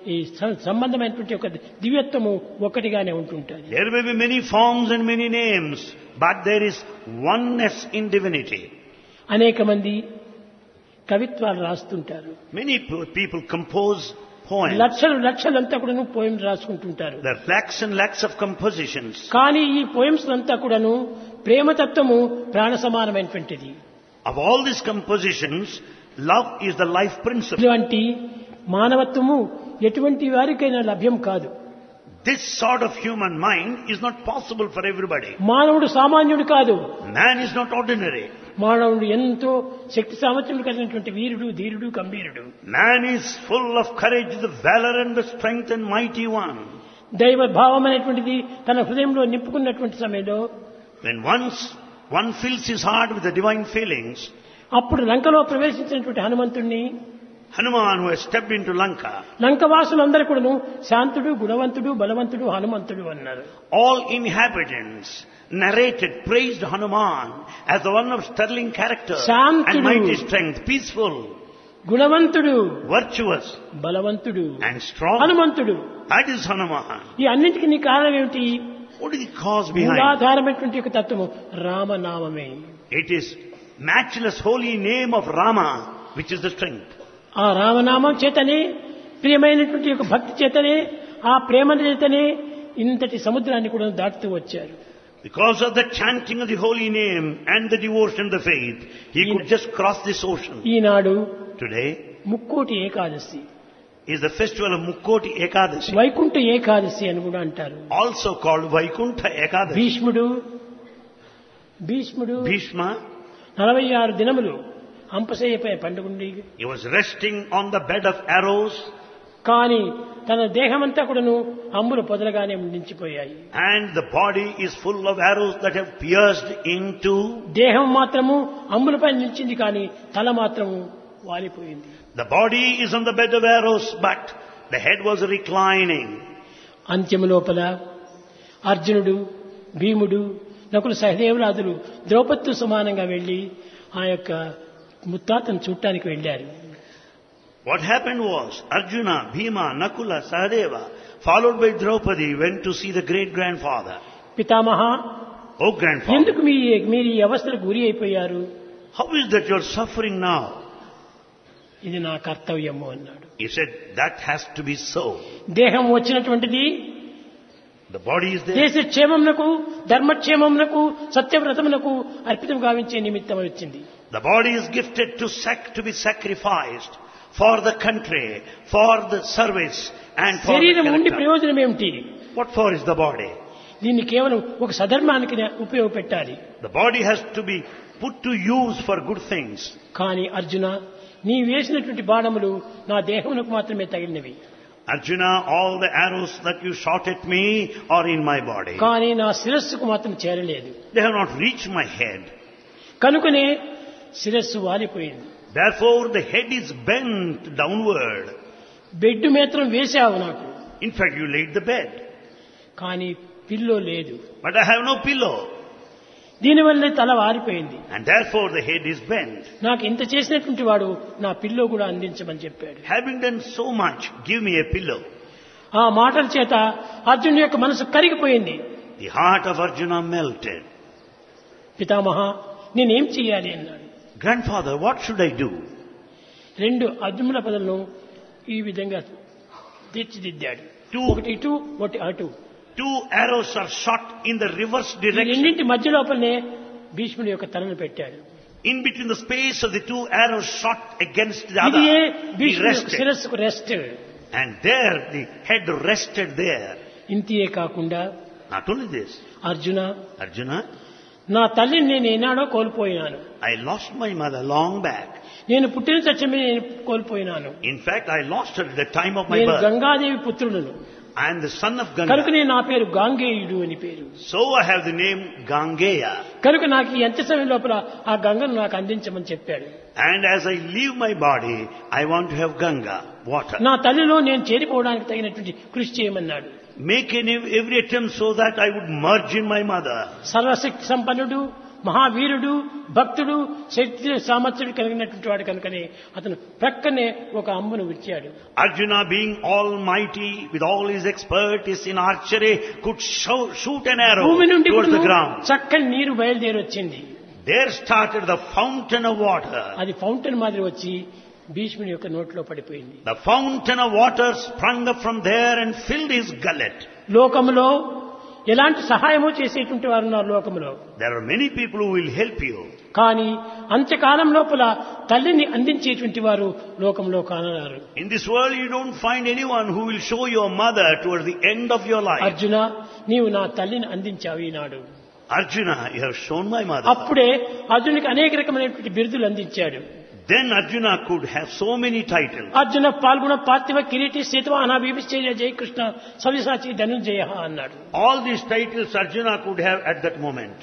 ఈ సం- సంబంధమైనటువంటి ఒక దివ్యత్వము ఒకటిగానే ఉంటుంటుంది There may be many forms and many names, but there is oneness in divinity. అనేక మంది కవిత్వాలు రాస్తుంటారు Many p- people compose poems. లక్షలు లక్షలంతా కూడాను పోయిం రాసుకుంటుంటారు There are lakhs and lakhs of compositions. కానీ ఈ పోయిమ్స్ అంతా కూడాను ప్రేమతత్వము ప్రాణ సమానమైనటువంటిది Of all these compositions, love is the life principle. ఇటువంటి మానవత్వము ఎటువంటి వారికైనా లభ్యం కాదు This sort of human mind is not possible for everybody. మానవుడు సామాన్యుడు కాదు Man is not ordinary. మానవుడు ఎంతో శక్తి సామర్థ్యములు కలిగినటువంటి వీరుడు ధీరుడు గంభీరుడు Man is full of courage, the valor and the strength and mighty one. దైవ భావం అనేటువంటిది తన హృదయంలో నింపుకున్నటువంటి సమయంలో When once one fills his heart with the divine feelings, అప్పుడు లంకలో ప్రవేశించినటువంటి హనుమంతుణ్ణి Hanuman who has stepped into Lanka, లంకవాసులందరూ కూడాను శాంతుడు గుణవంతుడు బలవంతుడు హనుమంతుడు అన్నారు all inhabitants narrated, praised Hanuman as the one of sterling character Shantudu. and mighty strength, peaceful, గుణవంతుడు virtuous బలవంతుడు and strong. హనుమంతుడు That is Hanuman. ఈ అన్నింటికి నీ కారణం ఏమిటి What is the cause behind? మూలాధారమైనటువంటి ఒక తత్వము రామనామమే It is matchless holy name of Rama, which is the strength. ఆ రామనామం చేతనే ప్రియమైనటువంటి ఒక భక్తి చేతనే ఆ ప్రేమ చేతనే ఇంతటి సముద్రాన్ని కూడా దాటుతూ వచ్చారు Because of the chanting of the holy name and the devotion of the faith, he could just cross this ocean. Eenadu Today Mukkoti Ekadashi is the festival of Mukkoti Ekadashi, Vaikuntha Ekadashi అని కూడా అంటారు also called Vaikuntha Ekadashi. భీష్ముడు భీష్ముడు Bhishma, నలభై ఆరు దినములు అంపశయ్యపై పండుగుండి he was resting on the bed of arrows కానీ తన దేహమంతా కూడాను అంబుల పొదలుగానే నించిపోయాయి and the body is full of arrows that have pierced into, దేహం మాత్రము అంబులపై నిలిచింది కానీ తల మాత్రము వాలిపోయింది the body is on the bed of arrows but the head was reclining. అంత్యము లోపల అర్జునుడు భీముడు నకులు సహదేవరాజులు ద్రౌపదితో సమానంగా వెళ్లి ఆ యొక్క ముత్తాతను చూడటానికి వెళ్లారు What happened was Arjuna, Bhima, Nakula, Sahadeva, followed by Draupadi, went to see the great grandfather. పితామహ Oh grandfather, ఎందుకు మీ మీరు ఈ అవస్థలకు గురి అయిపోయారు how is that you're suffering now? ఇది నా కర్తవ్యము అన్నాడు He said, that has to be so. దేహం వచ్చినటువంటిది The body is there. దేశ క్షేమమునకు ధర్మక్షేమమునకు సత్యవ్రతమునకు అర్పితం గావించే నిమిత్తం వచ్చింది The body is gifted to sac- to be sacrificed for the country, for the service and for the శరీరం ఉండి character. ప్రయోజనం ఏమిటి What for is the body? దీన్ని కేవలం ఒక సధర్మానికి ఉపయోగపెట్టాలి The body has to be put to use for good things. కానీ అర్జున నీ వేసినటువంటి బాణములు నా దేహమునకు మాత్రమే తగిలినవి Arjuna, all the arrows that you shot at me are in my body. కానీ నా శిరస్సుకు మాత్రం చేరలేదు They have not reached my head. కనుకనే శిరస్సు వాలిపోయింది Therefore, the head is bent downward. Bed మాత్రం వేశావు నాకు In fact, you laid the bed. కానీ పిల్లో లేదు But I have no pillow. దీనివల్లే తల వారిపోయింది And therefore, the head is bent. నాకు ఇంత చేసినటువంటి వాడు నా పిల్లో కూడా అందించమని చెప్పాడు Having done so much, give me a pillow. ఆ మాటల చేత అర్జునుడి యొక్క మనసు కరిగిపోయింది The heart of Arjuna melted. పితామహ నేనేం చెయ్యాలి అన్నాడు Grandfather, what should I do? రెండు అర్జునుల పదలను ఈ విధంగా తీర్చిదిద్దాడు Two, ఒకటి ఇటు ఒకటి అటు two arrows are shot in the reverse ఈ direction. రెండింటి మధ్య లోపలనే భీష్ముడి యొక్క తలను పెట్టాడు In between the space of the two arrows shot against the ఇది other, he భీష్ముడి యొక్క rested. శిరస్సుకు rest And there, the head rested there. ఇంతియే కాకుండా Not only this, Arjuna Arjuna, నా తల్లిని నేను ఏనాడో కోల్పోయినాను I lost my mother long back. నేను పుట్టిన తక్షణమే నేను కోల్పోయినాను In fact, I lost her at the time of my నేను birth. Gangadevi పుత్రులను I am the son of కనుకనే Ganga. నా పేరు గాంగేయుడు అని పేరు So I have the name Gangeya. కనుక నాకు ఈ అంత్య సమయం లోపల ఆ గంగను నాకు అందించమని చెప్పాడు And as I leave my body, I want to have Ganga, water. నా తల్లిలో నేను చేరిపోవడానికి తగినటువంటి కృషి చేయమన్నాడు Make any, every attempt so that I would merge in my mother. సర్వశక్తి సంపన్నుడు మహావీరుడు భక్తుడు శక్తి సామర్థ్యుడు కలిగినటువంటి వాడు కనుకనే అతను ప్రక్కనే ఒక అమ్మును విచ్చాడు Arjuna being almighty with all his expertise in archery could show, shoot an arrow భూమి నుండి towards the కూడా ground. చక్కని నీరు బయలుదేరి వచ్చింది There started the fountain of water. అది ఫౌంటైన్ మాదిరి వచ్చి భీష్ముని యొక్క నోట్లో పడిపోయింది The fountain of water sprung up from there and filled his gullet. లోకములో ఎలాంటి సహాయము చేసేటువంటి వారు ఉన్నారు లోకములో There are many people who will help you. కానీ అంత్యకాలం లోపల తల్లిని అందించేటువంటి వారు లోకంలో కానరారు In this world you don't find anyone who will show your mother towards the end of your life. Arjuna నీవు నా తల్లిని అందించావు ఈనాడు Arjuna, you have shown my mother. అప్పుడే అర్జునుడికి అనేక రకమైనటువంటి బిరుదులు అందించాడు Then Arjuna could have so many titles. Arjuna పాల్గొన పార్థివ కిరీటి సీతవాహన విభిశ్చర్య జయకృష్ణ సవిసాచి ధనుంజయ అన్నాడు All these titles Arjuna could have at that moment.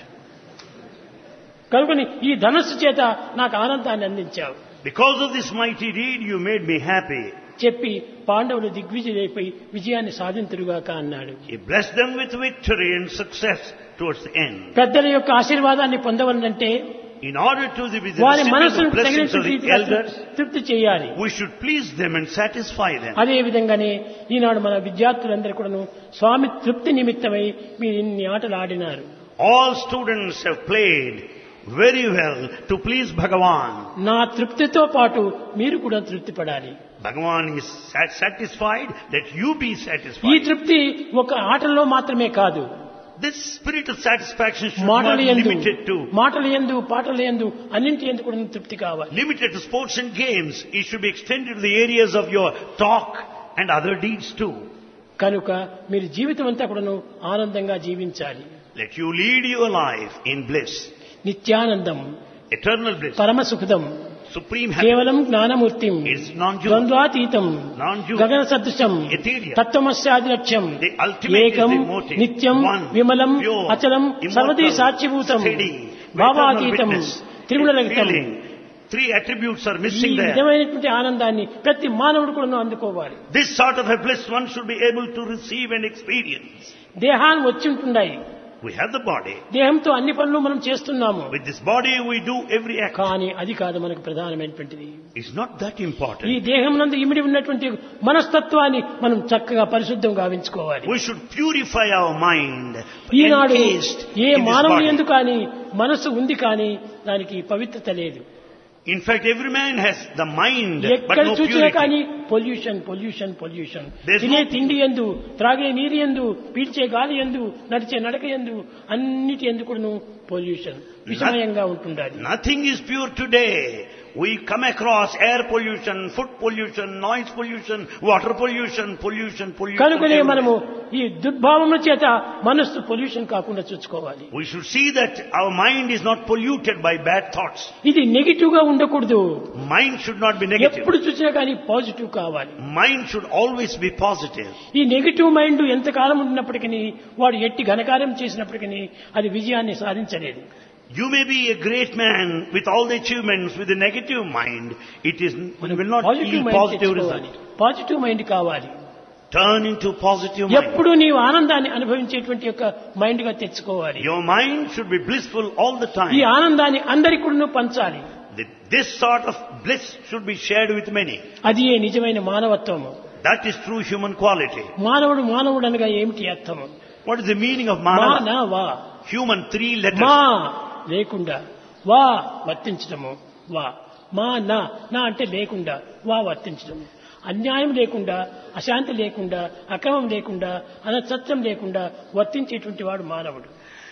కనుకొని ఈ ధనస్సు చేత నాకు ఆనందాన్ని అందించావు Because of this mighty deed, you made me happy. చెప్పి పాండవులు దిగ్విజయులైపోయి విజయాన్ని సాధింతురుగాక అన్నాడు He blessed them with victory and success towards the end. పెద్దల యొక్క ఆశీర్వాదాన్ని పొందవలనంటే In order to the, with the వారి recipient మనస్సును of blessings తగినటువంటి of the రీతిగా elders, తృప్తి చేయాలి we should please them and satisfy them. అదే విధంగానే ఈనాడు మన విద్యార్థులందరూ కూడాను స్వామి తృప్తి నిమిత్తమై మీరు ఇన్ని ఆటలు ఆడినారు All students have played very well to please Bhagavan. నా తృప్తితో పాటు మీరు కూడా తృప్తి పడాలి Bhagavan is sat- satisfied, let you be ఈ satisfied. తృప్తి ఒక ఆటల్లో మాత్రమే కాదు This spirit of satisfaction should not మాటలు be ఎందు limited to మాటలు ఎందు పాటలు ఎందు అన్నింటి ఎందు కూడా తృప్తి కావాలి limited to sports and games. It should be extended to the areas of your talk and other deeds too. కనుక మీరు జీవితం అంతా కూడాను ఆనందంగా జీవించాలి Let you lead your life in bliss, Nityanandam eternal bliss, పరమ సుఖదం supreme happiness. కేవలం జ్ఞానమూర్తిం It's non-dual. ద్వంద్వాతీతం Non-dual. గగన సదృశం Ethereal. తత్వమస్యాది లక్ష్యం The ultimate is ఏకం the motive. నిత్యం One, విమలం pure, అచలం immortal, సర్వదీ సాక్షిభూతం steady, భావాతీతం eternal witness, త్రిగుణ రహితం feeling. Three attributes are ఈ missing there. విధమైనటువంటి ఆనందాన్ని ప్రతి మానవుడు కూడా అందుకోవాలి This sort of a bliss one should be able to receive and experience. దేహాన్ని వచ్చి ఉంటున్నాయి We have the body. దేహంతో అన్ని పనులు మనం చేస్తున్నాము With this body we do every act. కానీ అది కాదు మనకు ప్రధానమైనటువంటిది It's not that ఈ important. దేహం నందు ఇమిడి ఉన్నటువంటి మనస్తత్వాన్ని మనం చక్కగా పరిశుద్ధం గావించుకోవాలి We should purify our mind, Eenadu encased A in this మానవుని body. ఎందు కానీ మనసు ఉంది కానీ దానికి పవిత్రత లేదు In fact, every man has the mind, but ఎక్కడ no చూసినా కానీ purity. Pollution pollution pollution There's తినే no- తిండి ఎందు త్రాగే నీరు ఎందు పీల్చే గాలి ఎందు నడిచే నడక ఎందు అన్నిటి ఎందు కూడా పొల్యూషన్ విషమయంగా ఉంటుండాలి Nothing is pure today. We come across air pollution, food pollution, noise pollution, water pollution, pollution, pollution. కనుకనే everywhere. మనము ఈ దుర్భావముల చేత మనస్సు పొల్యూషన్ కాకుండా చూసుకోవాలి We should see that our mind is not polluted by bad thoughts. ఇది negative గా ఉండకూడదు Mind should not be negative. ఎప్పుడు చూసినా కానీ పాజిటివ్ కావాలి Mind should always be positive. ఈ నెగిటివ్ మైండ్ ఎంతకాలం ఉన్నప్పటికీ వాడు ఎట్టి ఘనకార్యం చేసినప్పటికీ అది విజయాన్ని సాధించలేదు You may be a great man with all the achievements with a negative mind. It is, it will not positive yield mind positive తెచ్చుకోవాలి result. పాజిటివ్ మైండ్ కావాలి Turn into positive mind. ఎప్పుడు నీవు ఆనందాన్ని అనుభవించేటువంటి యొక్క మైండ్ గా తెచ్చుకోవాలి Your mind should be blissful all the ఈ time. ఆనందాన్ని అందరికి కూడా పంచాలి Th- This sort of bliss should be shared with many. అది ఏ నిజమైన మానవత్వము That is true human quality. మానవుడు మానవుడు అనగా ఏమిటి అర్థము What is the meaning of మా manava? నా వా Human, three మా letters. లేకుండా వా వర్తించడము వా మా నా నా అంటే లేకుండా వా వర్తించడము అన్యాయం లేకుండా అశాంతి లేకుండా అక్రమం లేకుండా అనసత్యం లేకుండా వర్తించేటువంటి వాడు మానవుడు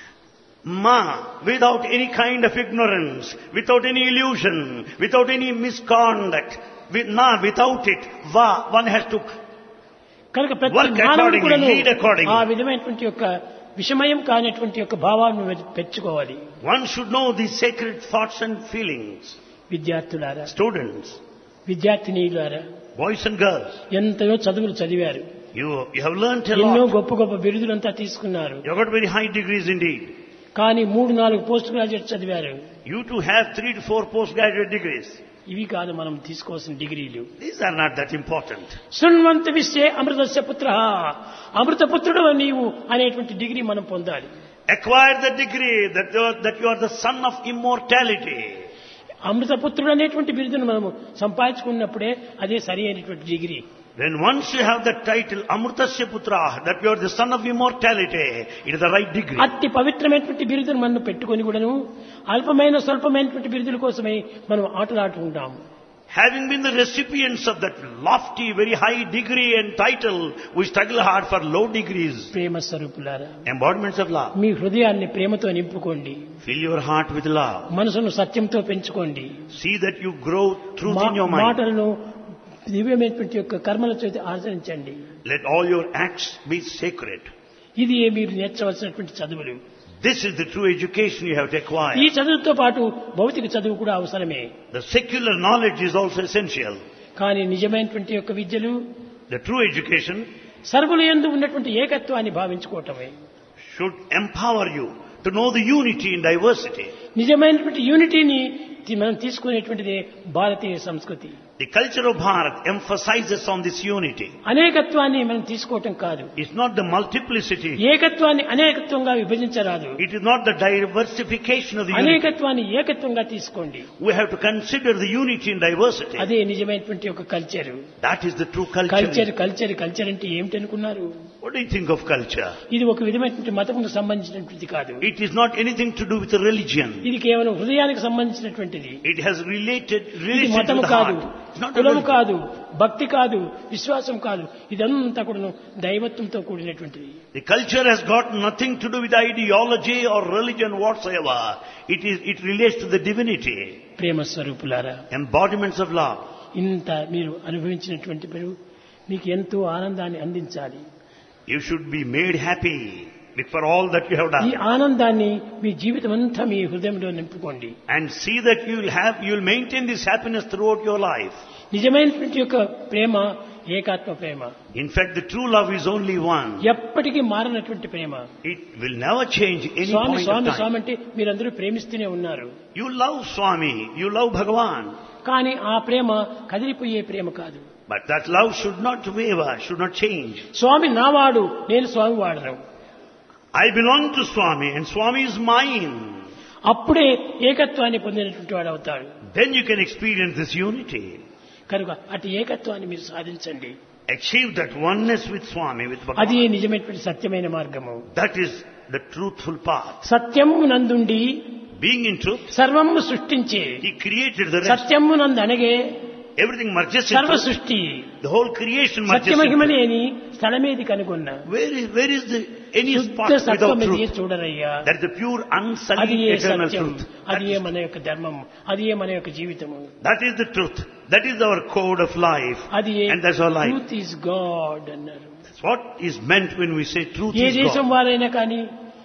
Ma, without any kind of ignorance, without any illusion, without any misconduct, with, na, without it, va, one has to కనుక ప్రతి Work మానవుడు accordingly, కూడా lead accordingly. ఆ విధమైనటువంటి యొక్క విషమయం కానిటువంటి యొక్క భావాన్ని పెంచుకోవాలి One should know these sacred thoughts and feelings. విద్యార్థులారా Students, విద్యార్థినీలారా boys and girls, ఎంతయో చదువులు చదివారు you, you have learnt a ఎన్నో lot. గొప్ప గొప్ప బిరుదులంతా తీసుకున్నారు You have got very high degrees indeed. కానీ మూడు నాలుగు పోస్ట్ గ్రాడ్యుయేట్ చదివారు You too have three to four postgraduate degrees. ఇవి కాదు మనం తీసుకోవాల్సిన డిగ్రీలు These are not that important. శృణ్వంత విశ్వే అమృతస్య పుత్ర అమృతపుత్రుడు నీవు అనేటువంటి డిగ్రీ మనం పొందాలి Acquire the degree that you, are, that you are the son of immortality. అమృతపుత్రుడు అనేటువంటి బిరుదును మనము సంపాదించుకున్నప్పుడే అదే సరి అయినటువంటి degree When once you have the title Amritasya Putra, that you are the son of immortality, it is the right degree. అతి పవిత్రమైనటువంటి బిరుదును మనం పెట్టుకొని కూడాను అల్పమైన స్వల్పమైనటువంటి బిరుదుల కోసమే మనం ఆటలాడుకుంటాము Having been the recipients of that lofty, very high degree and title, we struggle hard for low degrees. ప్రేమ స్వరూపులారా Embodiments of love. మీ హృదయాన్ని ప్రేమతో నింపుకోండి Fill your heart with love. మనసును సత్యంతో పెంచుకోండి See that you grow truth మా- in your mind. మాటలను దివ్యమైనటువంటి యొక్క కర్మల చేత ఆచరించండి Let all your acts be sacred. ఇది మీరు నేర్చవలసినటువంటి చదువులు This is the true education you have to ఈ acquire. చదువుతో పాటు భౌతిక చదువు కూడా అవసరమే The secular knowledge is also essential. కానీ నిజమైనటువంటి యొక్క విద్యలు The true education సర్వుల యందు ఉన్నటువంటి ఏకత్వాన్ని భావించుకోవటమే should empower you to know the unity in diversity. నిజమైనటువంటి యూనిటీని తి- మనం తీసుకునేటువంటిదే భారతీయ సంస్కృతి The culture of Bharat emphasizes on this unity. అనేకత్వాన్ని మనం తీసుకోవటం కాదు It's not the multiplicity. ఏకత్వాన్ని అనేకత్వంగా విభజించరాదు It is not the diversification of the unity. అనేకత్వాన్ని ఏకత్వంగా తీసుకోండి We have to consider the unity in diversity. అదే నిజమైనటువంటి ఒక culture That is the true culture culture. Culture culture అంటే ఏమిటనుకున్నారు What do you think of culture? ఇది ఒక విధమైనటువంటి మతముకు సంబంధించినటువంటిది కాదు It is not anything to do with the religion. ఇది కేవలం హృదయానికి సంబంధించినటువంటిది It has related ఇది relation to మతము the కాదు heart. It's not a కులము religion. కాదు భక్తి కాదు విశ్వాసం కాదు ఇదంతా కూడా దైవత్వంతో కూడినటువంటిది The culture has got nothing to do with ideology or religion whatsoever. It is, it relates to the divinity, ప్రేమ స్వరూపులారా embodiments of love. ఇంత మీరు అనుభవించినటువంటి మీరు మీకు ఎంతో ఆనందాన్ని అందించాలి You should be made happy for all that you have ఈ done. ఆనందాన్ని మీ జీవితం అంతా మీ హృదయంలో నింపుకోండి And see that you will have, you will maintain this happiness throughout your life. నిజమైనటువంటి యొక్క ప్రేమ ఏకాత్మ ప్రేమ In fact, the true love is only one. ఎప్పటికీ మారనటువంటి ప్రేమ It will never change any Swamy point Swamy of Swamy time. అంటే మీరందరూ ప్రేమిస్తూనే ఉన్నారు You love Swami, you love Bhagavan. కానీ ఆ ప్రేమ కదిలిపోయే ప్రేమ కాదు But that love should not waver, should not change. స్వామి నావాడు నేను స్వామి వాడను I belong to Swami and Swami is mine. అప్పుడే ఏకత్వాన్ని పొందినటువంటి వాడు అవుతాడు Then you can experience this unity. కనుక అటు ఏకత్వాన్ని మీరు సాధించండి Achieve that oneness with Swami, with అది Bhagavan. నిజమైనటువంటి సత్యమైన మార్గము That is the truthful path. సత్యము నందుండి Being in truth, సర్వము సృష్టించే He created the rest. సత్యము నందు అనగే Everything merges in సర్వ truth. సృష్టి The whole creation merges in truth. సత్యమహిమలేని స్థలమేది కనుగొన్న Where is, where is the, any spot శుద్ధ without సత్వమిది truth? చూడరయ్యా That is the pure, అది unsullied, ఏ eternal సత్యం truth. అది That ఏ is, మన యొక్క ధర్మము అది ఏ మన యొక్క జీవితము that is the truth. That is our code of life. అది ఏ And that's our life. Truth is God అన్నారు That's what is meant when we say truth A is దేశం God. వారైనా కానీ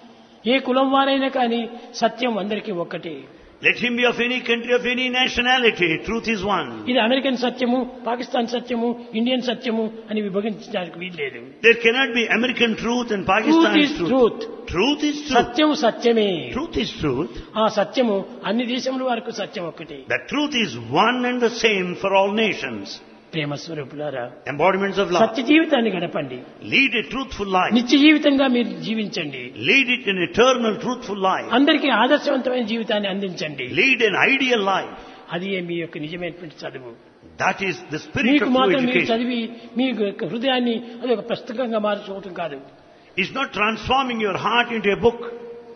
ఏ కులం వారైనా కానీ సత్యం అందరికీ ఒక్కటే Let him be of any country, of any nationality. Truth is one. ఇది అమెరికన్ సత్యము పాకిస్తాన్ సత్యము ఇండియన్ సత్యము అని విభజించడానికి వీల్లేదు There cannot be American truth and truth Pakistan's is truth. Truth Truth is truth. సత్యము సత్యమే Truth is truth. ఆ సత్యము అన్ని దేశముల వరకు సత్యం ఒక్కటే The truth is one and the same for all nations. ప్రేమ స్వరూపులారా Embodiments of love. సత్య జీవితాన్ని గడపండి Lead a truthful life. నిత్య జీవితంగా మీరు జీవించండి Lead it an eternal, truthful life. అందరికీ ఆదర్శవంతమైన జీవితాన్ని అందించండి Lead an ideal life. అది మీ యొక్క నిజమైనటువంటి చదువు That is the spirit మీకు of true మాత్రం మీరు education. చదివి మీ యొక్క హృదయాన్ని అది ఒక పుస్తకంగా మార్చుకోవటం కాదు It's not transforming your heart into a book.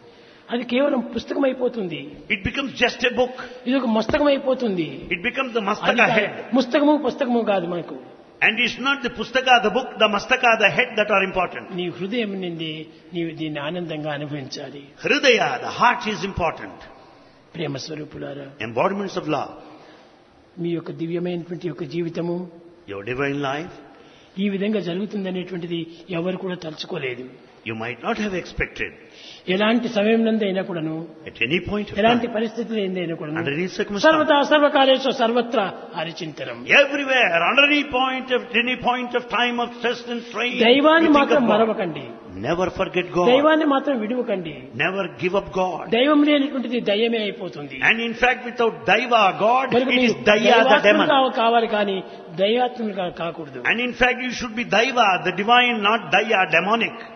అది కేవలం పుస్తకం అయిపోతుంది It becomes just a book. ఇది ఒక మస్తకం అయిపోతుంది It becomes the అది mastaka కాదు. head. పుస్తకము పుస్తకము కాదు మనకు And it's not the pustaka, the book, the mastaka, the head that are important. నీ హృదయం నుండి నీవు దీన్ని ఆనందంగా అనుభవించాలి Hridaya, the heart is important. ప్రేమ స్వరూపులారా Embodiments of love. మీ యొక్క దివ్యమైనటువంటి యొక్క జీవితము Your divine life, ఈ విధంగా జరుగుతుందనేటువంటిది ఎవరు కూడా తలుచుకోలేదు you might not have expected ఎలాంటి సమయం నందైనా కూడాను at any point of ఎలాంటి time, పరిస్థితులు ఏందైనా కూడాను under any circumstance. సర్వతా సర్వకాలేశ్వ సర్వత్రా హరిచింతనం Everywhere, under any point of any point of time of stress and strain, దైవాన్ని you think మాత్రం of God. మరవకండి Never forget God. దైవాన్ని మాత్రం విడువకండి Never give up God. దైవం లేనటువంటిది దయ్యమే అయిపోతుంది And in fact, without Daiva, God, కనుక it మీరు is Daya, the దైవాత్ములుగా demon. కావాలి కానీ దైవాత్ములుగా కాకూడదు And in fact, you should be Daiva, the divine, not Daya, demonic.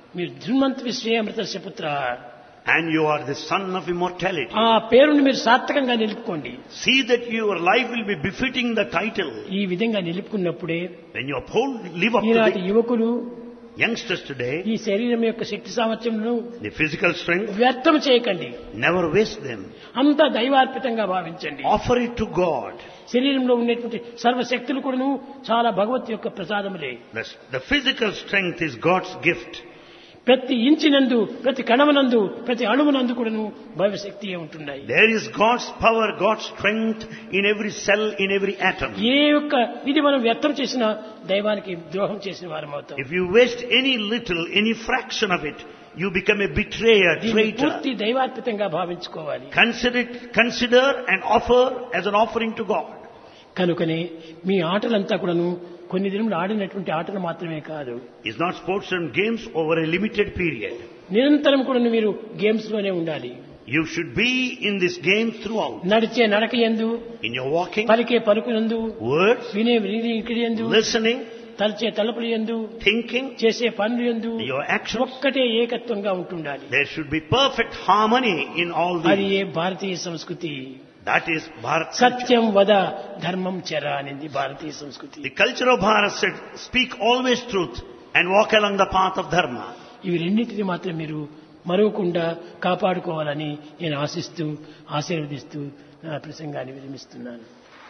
మీరు ధృన్వంత్ విశ్వేమృతస్య పుత్ర and you are the son of immortality. ఆ పేరుని మీరు సార్థకంగా నిలుపుకోండి See that your life will be befitting the title. ఈ విధంగా నిలుపుకున్నప్పుడే When you uphold, live up to ఈనాటి the యువకులు youngsters today, ఈ శరీరం యొక్క శక్తి సామర్థ్యమును the physical strength, వ్యర్థం చేయకండి never waste them. అంతా దైవార్పితంగా భావించండి Offer it to God. శరీరంలో ఉండేటువంటి సర్వశక్తులు కూడాను చాలా భగవత్ యొక్క ప్రసాదములే The, the physical strength is God's gift. ప్రతి ఇంచినందు ప్రతి కణమునందు ప్రతి అణువునందు కూడాను భవిశక్తియే ఉంటున్నాయి There is God's power, God's strength in every cell, in every atom. ఏ యొక్క ఇది మనం వ్యర్థం చేసినా దైవానికి ద్రోహం చేసిన వారం అవుతాం If you waste any little, any fraction of it, you become a betrayer, దీన్ని traitor. పూర్తి దైవార్పితంగా భావించుకోవాలి Consider it, consider and offer as an offering to God. కనుకనే మీ ఆటలంతా కూడాను కొన్ని దినములు ఆడినటువంటి ఆటలు మాత్రమే కాదు It's not sports and games over a limited period. నిరంతరం కూడా మీరు గేమ్స్ లోనే ఉండాలి You should be in this game throughout. నడిచే నడక ఎందు In your walking, పలికే పలుకునందు words, వినే వినికిడి ఎందు listening, తలచే తలుపులు ఎందు thinking, చేసే పనులు ఎందు your actions. ఒక్కటే ఏకత్వంగా ఉంటుండాలి There should be perfect harmony in all అది these. ఏ భారతీయ సంస్కృతి That is Bharat culture. సత్యం వద ధర్మం చెర అనేది భారతీయ సంస్కృతి The culture of Bharat said, speak always truth and walk along the path of dharma. ఇవి రెండింటిని మాత్రం మీరు మరవకుండా కాపాడుకోవాలని నేను ఆశిస్తూ ఆశీర్వదిస్తూ నా ప్రసంగాన్ని విరమిస్తున్నాను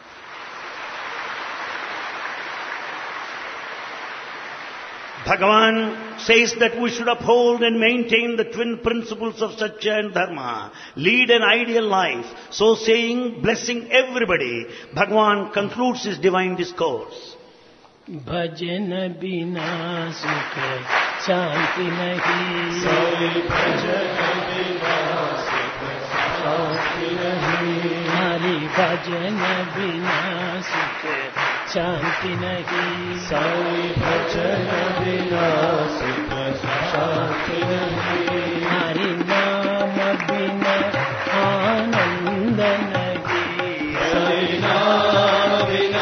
Bhagavan says that we should uphold and maintain the twin principles of Satya and Dharma, lead an ideal life. So saying, blessing everybody, Bhagavan concludes his divine discourse. भजन बिना सुख शांति नहीं हरि भजन बिना सुख शांति नहीं साई भजन बिना सुख शांति नहीं हरि नाम बिना आनंद नहीं हरि नाम बिना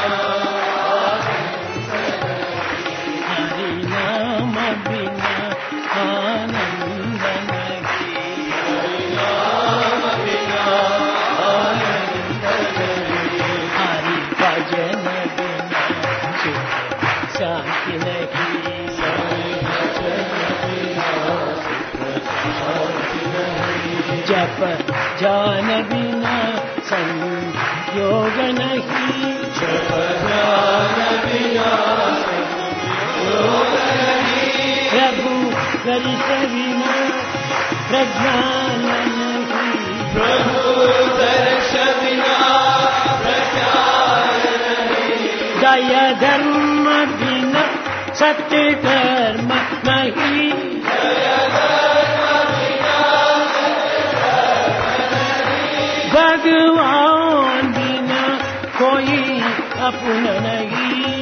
हरि नाम बिना आनंद नहीं हरि भजन बिना सुख शांति नहीं जप जान बिना संयोग नहीं जप जान बिना प्रभु गरित बिना प्रज्ञान नहीं प्रभु दर्श बिना दया धर्म बिना सत्य कर्म नहीं भगवान बिना कोई अपना नहीं